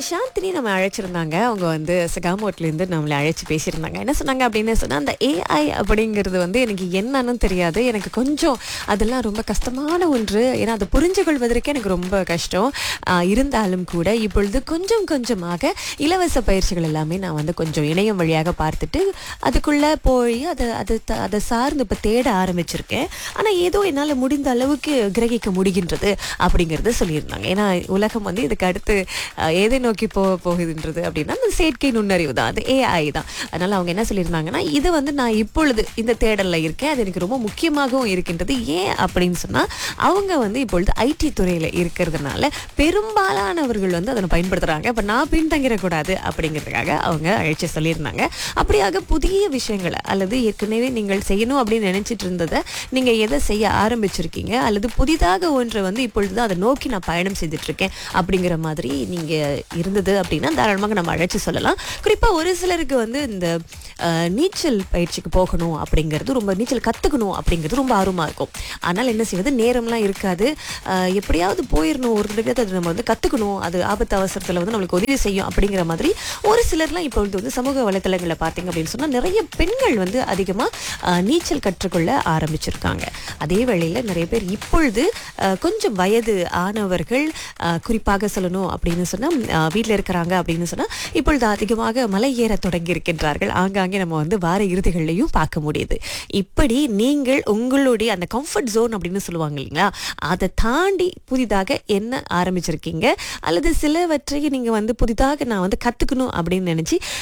சாந்தினி நம்ம அழைச்சிருந்தாங்க அவங்க வந்து சகாமோட்லேருந்து நம்மளை அழைச்சி பேசியிருந்தாங்க என்ன சொன்னாங்க அப்படின்னு சொன்னால் அந்த ஏஐ அப்படிங்கிறது வந்து எனக்கு என்னன்னு தெரியாது எனக்கு கொஞ்சம் அதெல்லாம் ரொம்ப கஷ்டமான ஒன்று ஏன்னா அதை புரிஞ்சு கொள்வதற்கே எனக்கு ரொம்ப கஷ்டம் ஆஹ் இருந்தாலும் கூட இப்பொழுது கொஞ்சம் கொஞ்சமாக இலவச பயிற்சிகள் எல்லாமே நான் வந்து கொஞ்சம் இணையம் வழியாக பார்த்துட்டு அதுக்குள்ளே போய் அதை அதை த- அதை சார்ந்து இப்போ தேட ஆரம்பிச்சிருக்கேன் ஆனால் ஏதோ என்னால் முடிந்த அளவுக்கு கிரகிக்க முடிகின்றது அப்படிங்கிறத சொல்லியிருந்தாங்க ஏன்னா உலகம் வந்து இதுக்கு அடுத்து அஹ், எதை நோக்கி போக போகுதுன்றது அப்படின்னா அந்த செயற்கை நுண்ணறிவு தான் அது ஏஐ தான் அதனால் அவங்க என்ன சொல்லியிருந்தாங்கன்னா இது வந்து நான் இப்பொழுது இந்த தேடலில் இருக்கேன் அது எனக்கு ரொம்ப முக்கியமாகவும் இருக்கின்றது ஏன் அப்படின்னு சொன்னால் அவங்க வந்து இப்பொழுது ஐடி துறையில் இருக்கிறதுனால பெரும்பாலானவர்கள் வந்து அதை பயன்படுத்துகிறாங்க இப்போ நான் பின்தங்கிடக்கூடாது அப்படிங்கிறதுக்காக அவங்க அழைச்சி சொல்லியிருந்தாங்க அப்படியாக புதிய விஷயங்களை அல்லது ஏற்கனவே நீங்கள் செய்யணும் அப்படின்னு நினைச்சிட்டு இருந்ததை நீங்கள் எதை செய்ய ஆரம்பிச்சிருக்கீங்க அல்லது புதிதாக ஒன்றை வந்து இப்பொழுது அதை நோக்கி நான் பயணம் செய்துட்டு இருக்கேன் அப்படிங்கிற மாதிரி நீங்கள் இருந்தது அப்படின்னா தாராளமாக நம்ம அழைச்சி சொல்லலாம் குறிப்பாக ஒரு சிலருக்கு வந்து இந்த அஹ், நீச்சல் பயிற்சிக்கு போகணும் அப்படிங்கிறது ரொம்ப நீச்சல் கற்றுக்கணும் அப்படிங்கிறது ரொம்ப ஆர்வமாக இருக்கும் ஆனால் என்ன செய்வது நேரம்லாம் இருக்காது அஹ், எப்படியாவது போயிடணும் ஒரு தடவை அதை நம்ம வந்து கற்றுக்கணும் அது ஆபத்து அவசரத்தில் வந்து நம்மளுக்கு உதவி செய்யும் அப்படிங்கிற மாதிரி ஒரு சிலர்லாம் இப்போ வந்து சமூக வலைத்தளங்களில் பார்த்தீங்க அப்படின்னு சொன்னால் நிறைய பெண்கள் வந்து அதிகமாக நீச்சல் கற்றுக்கொள்ள ஆரம்பிச்சிருக்காங்க அதே வேளையில் நிறைய பேர் இப்பொழுது அஹ், கொஞ்சம் வயது ஆனவர்கள் அஹ், குறிப்பாக சொல்லணும் அப்படின்னு சொன்னால் வீட்டில் இருக்கிறாங்க அப்படின்னு சொன்னால் இப்பொழுது அதிகமாக மலை ஏற தொடங்கி இருக்கின்றார்கள் ஆங்காங்கே நம்ம வந்து வார இறுதிகள்லையும் பார்க்க முடியுது இப்படி நீங்கள் உங்களுடைய அந்த கம்ஃபர்ட் ஜோன் அப்படின்னு சொல்லுவாங்க இல்லைங்களா அதை தாண்டி புதிதாக என்ன ஆரம்பிச்சிருக்கீங்க அல்லது சிலவற்றை நீங்கள் வந்து புதிதாக நான் வந்து கற்றுக்கணும் அப்படின்னு நினச்சி